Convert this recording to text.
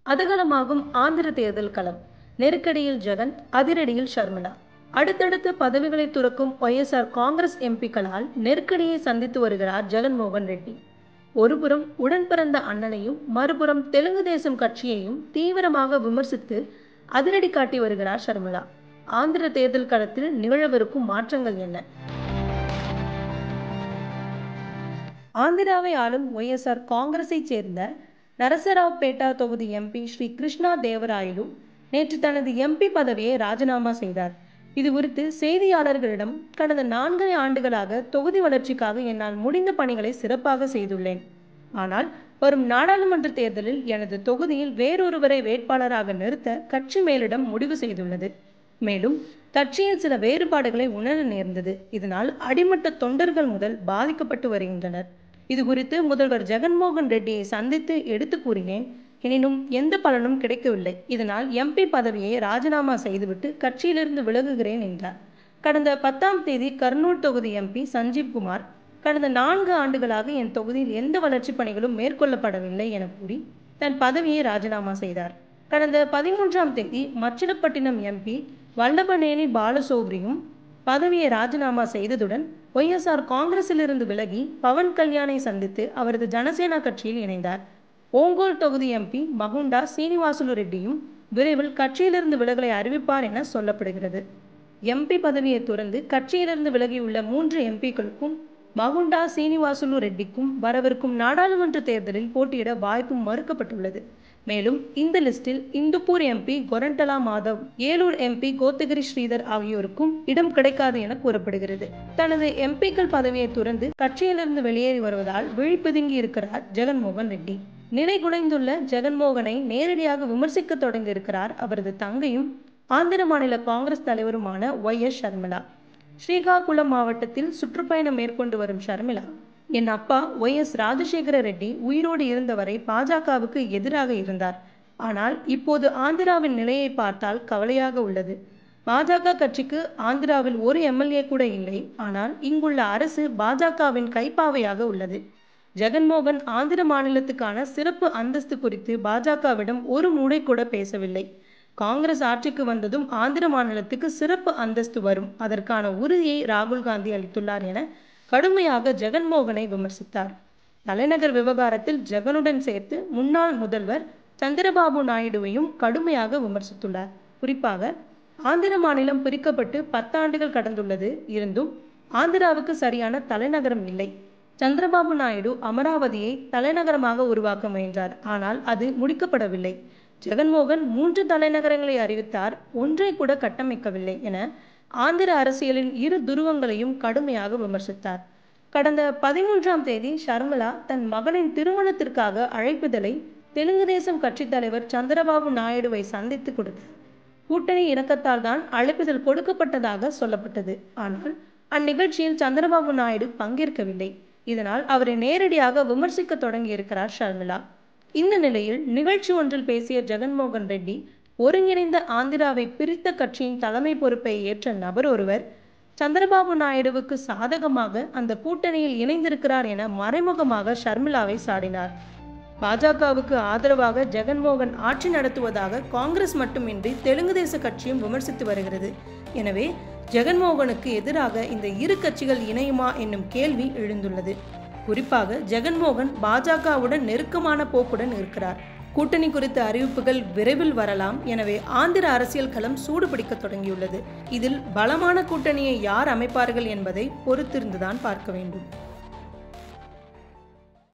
அதகலமாகும் ஆந்திர தேர்தல் களம் நெருக்கடியில் ஜெகன் அதிரடியில் ஷர்மிளா அடுத்தடுத்த பதவிகளை துறக்கும் ஒய்எஸ்ஆர் காங்கிரஸ் எம்பிக்களால் நெருக்கடியை சந்தித்து வருகிறார் ஜெகன்மோகன் ரெட்டி ஒருபுறம் உடன் பிறந்த அண்ணனையும் மறுபுறம் தெலுங்கு தேசம் கட்சியையும் தீவிரமாக விமர்சித்து அதிரடி காட்டி வருகிறார் ஷர்மிளா ஆந்திர தேர்தல் களத்தில் நிகழவிருக்கும் மாற்றங்கள் என்ன ஆந்திராவை ஆளும் ஒய்எஸ்ஆர் காங்கிரஸைச் சேர்ந்த நரசராவ்பேட்டா தொகுதி எம்பி ஸ்ரீ கிருஷ்ணா தேவராயலு நேற்று தனது எம்பி பதவியை ராஜினாமா செய்தார் இது குறித்து செய்தியாளர்களிடம் கடந்த நான்கரை ஆண்டுகளாக தொகுதி வளர்ச்சிக்காக என்னால் முடிந்த பணிகளை சிறப்பாக செய்துள்ளேன் ஆனால் வரும் நாடாளுமன்ற தேர்தலில் எனது தொகுதியில் வேறொருவரை வேட்பாளராக நிறுத்த கட்சி மேலிடம் முடிவு செய்துள்ளது மேலும் கட்சியில் சில வேறுபாடுகளை உணர நேர்ந்தது இதனால் அடிமட்ட தொண்டர்கள் முதல் பாதிக்கப்பட்டு வருகின்றனர் இது குறித்து முதல்வர் ஜெகன்மோகன் ரெட்டியை சந்தித்து எடுத்து கூறினேன் எனினும் எந்த பலனும் கிடைக்கவில்லை இதனால் எம்பி பதவியை ராஜினாமா செய்துவிட்டு கட்சியிலிருந்து விலகுகிறேன் என்றார் கடந்த பத்தாம் தேதி கர்னூல் தொகுதி எம்பி சஞ்சீவ் குமார் கடந்த நான்கு ஆண்டுகளாக என் தொகுதியில் எந்த வளர்ச்சி பணிகளும் மேற்கொள்ளப்படவில்லை என கூறி தன் பதவியை ராஜினாமா செய்தார் கடந்த பதிமூன்றாம் தேதி மச்சிலப்பட்டினம் எம்பி வல்லபநேனி பாலசௌப்ரியும் பதவியை ராஜினாமா செய்ததுடன் ஒய்எஸ்ஆர் காங்கிரசிலிருந்து விலகி பவன் கல்யாணை சந்தித்து அவரது ஜனசேனா கட்சியில் இணைந்தார் ஓங்கோல் தொகுதி எம்பி மகுண்டா சீனிவாசுலு ரெட்டியும் விரைவில் கட்சியிலிருந்து விலகலை அறிவிப்பார் என சொல்லப்படுகிறது எம்பி பதவியை துறந்து கட்சியிலிருந்து விலகியுள்ள மூன்று எம்பிக்களுக்கும் மகுண்டா சீனிவாசுலு ரெட்டிக்கும் வரவிருக்கும் நாடாளுமன்ற தேர்தலில் போட்டியிட வாய்ப்பு மறுக்கப்பட்டுள்ளது மேலும் இந்த லிஸ்டில் இந்துப்பூர் எம்பி கொரண்டலா மாதவ் ஏலூர் எம்பி கோத்தகிரி ஸ்ரீதர் ஆகியோருக்கும் இடம் கிடைக்காது என கூறப்படுகிறது தனது எம்பிக்கள் பதவியை துறந்து கட்சியிலிருந்து வெளியேறி வருவதால் விழிப்புதுங்கி இருக்கிறார் ஜெகன்மோகன் ரெட்டி நிலை குலைந்துள்ள ஜெகன்மோகனை நேரடியாக விமர்சிக்க தொடங்கியிருக்கிறார் அவரது தங்கையும் ஆந்திர மாநில காங்கிரஸ் தலைவருமான ஒய் எஸ் ஷர்மிளா ஸ்ரீகாகுளம் மாவட்டத்தில் சுற்றுப்பயணம் மேற்கொண்டு வரும் ஷர்மிளா என் அப்பா ஒய் எஸ் ராஜசேகர ரெட்டி உயிரோடு இருந்தவரை பாஜகவுக்கு எதிராக இருந்தார் ஆனால் இப்போது ஆந்திராவின் நிலையை பார்த்தால் கவலையாக உள்ளது பாஜக கட்சிக்கு ஆந்திராவில் ஒரு எம்எல்ஏ கூட இல்லை ஆனால் இங்குள்ள அரசு பாஜகவின் கைப்பாவையாக உள்ளது ஜெகன்மோகன் ஆந்திர மாநிலத்துக்கான சிறப்பு அந்தஸ்து குறித்து பாஜகவிடம் ஒரு மூடை கூட பேசவில்லை காங்கிரஸ் ஆட்சிக்கு வந்ததும் ஆந்திர மாநிலத்துக்கு சிறப்பு அந்தஸ்து வரும் அதற்கான உறுதியை ராகுல் காந்தி அளித்துள்ளார் என கடுமையாக ஜெகன்மோகனை விமர்சித்தார் தலைநகர் விவகாரத்தில் ஜெகனுடன் சேர்த்து முன்னாள் முதல்வர் சந்திரபாபு நாயுடுவையும் கடுமையாக விமர்சித்துள்ளார் குறிப்பாக ஆந்திர மாநிலம் பிரிக்கப்பட்டு பத்தாண்டுகள் கடந்துள்ளது இருந்தும் ஆந்திராவுக்கு சரியான தலைநகரம் இல்லை சந்திரபாபு நாயுடு அமராவதியை தலைநகரமாக உருவாக்க முயன்றார் ஆனால் அது முடிக்கப்படவில்லை ஜெகன்மோகன் மூன்று தலைநகரங்களை அறிவித்தார் ஒன்றை கூட கட்டமைக்கவில்லை என ஆந்திர அரசியலின் இரு துருவங்களையும் கடுமையாக விமர்சித்தார் கடந்த பதிமூன்றாம் தேதி ஷர்மிளா தன் மகனின் திருமணத்திற்காக அழைப்புதலை தெலுங்கு தேசம் கட்சித் தலைவர் சந்திரபாபு நாயுடுவை சந்தித்து கொடுத்தார் கூட்டணி இணக்கத்தால் தான் அழைப்புதல் கொடுக்கப்பட்டதாக சொல்லப்பட்டது ஆனால் அந்நிகழ்ச்சியில் சந்திரபாபு நாயுடு பங்கேற்கவில்லை இதனால் அவரை நேரடியாக விமர்சிக்க தொடங்கியிருக்கிறார் ஷர்மிளா இந்த நிலையில் நிகழ்ச்சி ஒன்றில் பேசிய ஜெகன்மோகன் ரெட்டி ஒருங்கிணைந்த ஆந்திராவை பிரித்த கட்சியின் தலைமை பொறுப்பை ஏற்ற நபர் ஒருவர் சந்திரபாபு நாயுடுவுக்கு சாதகமாக அந்த கூட்டணியில் இணைந்திருக்கிறார் என மறைமுகமாக ஷர்மிளாவை சாடினார் பாஜகவுக்கு ஆதரவாக ஜெகன்மோகன் ஆட்சி நடத்துவதாக காங்கிரஸ் மட்டுமின்றி தெலுங்கு தேச கட்சியும் விமர்சித்து வருகிறது எனவே ஜெகன்மோகனுக்கு எதிராக இந்த இரு கட்சிகள் இணையுமா என்னும் கேள்வி எழுந்துள்ளது குறிப்பாக ஜெகன்மோகன் பாஜகவுடன் நெருக்கமான போக்குடன் இருக்கிறார் கூட்டணி குறித்த அறிவிப்புகள் விரைவில் வரலாம் எனவே ஆந்திர அரசியல் களம் சூடுபிடிக்க தொடங்கியுள்ளது இதில் பலமான கூட்டணியை யார் அமைப்பார்கள் என்பதை பொறுத்திருந்துதான் பார்க்க வேண்டும்